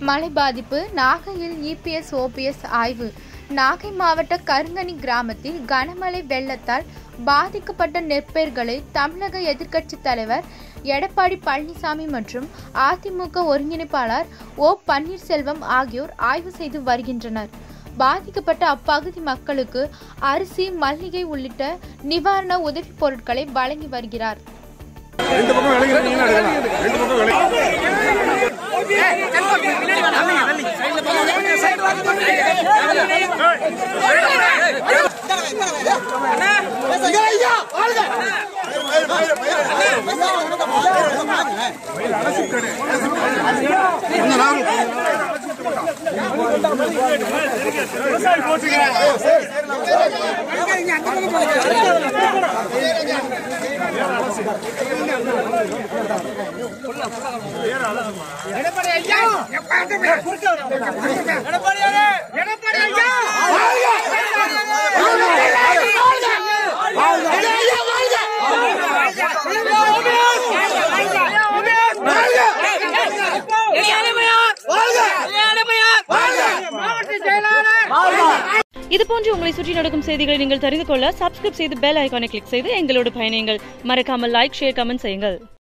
மழை பாதிப்பு நாகையில் இபிஎஸ் ஓபிஎஸ் ஆய்வு நாகை மாவட்ட கருங்கனி கிராமத்தில் கனமழை வெள்ளத்தால் பாதிக்கப்பட்ட நெற்பயிர்களை தமிழக எதிர்க்கட்சித் தலைவர் எடப்பாடி பழனிசாமி மற்றும் அதிமுக ஒருங்கிணைப்பாளர் ஓ பன்னீர்செல்வம் ஆகியோர் ஆய்வு செய்து வருகின்றனர் பாதிக்கப்பட்ட அப்பகுதி மக்களுக்கு அரிசி மல்லிகை உள்ளிட்ட நிவாரண உதவிப் பொருட்களை வழங்கி வருகிறார் ரெண்டு பக்கம் விளைகிறது நீங்க எடுக்கலாம் ரெண்டு பக்கம் விளை இது போன்று உங்களை சுற்றி நடக்கும் செய்திகளை நீங்கள் தெரிந்து கொள்ள சப்ஸ்கிரைப் செய்து பெல் ஐகானை கிளிக் செய்து எங்களோடு பயணியுங்கள் மறக்காமல் லைக் ஷேர் கமெண்ட் செய்யுங்கள்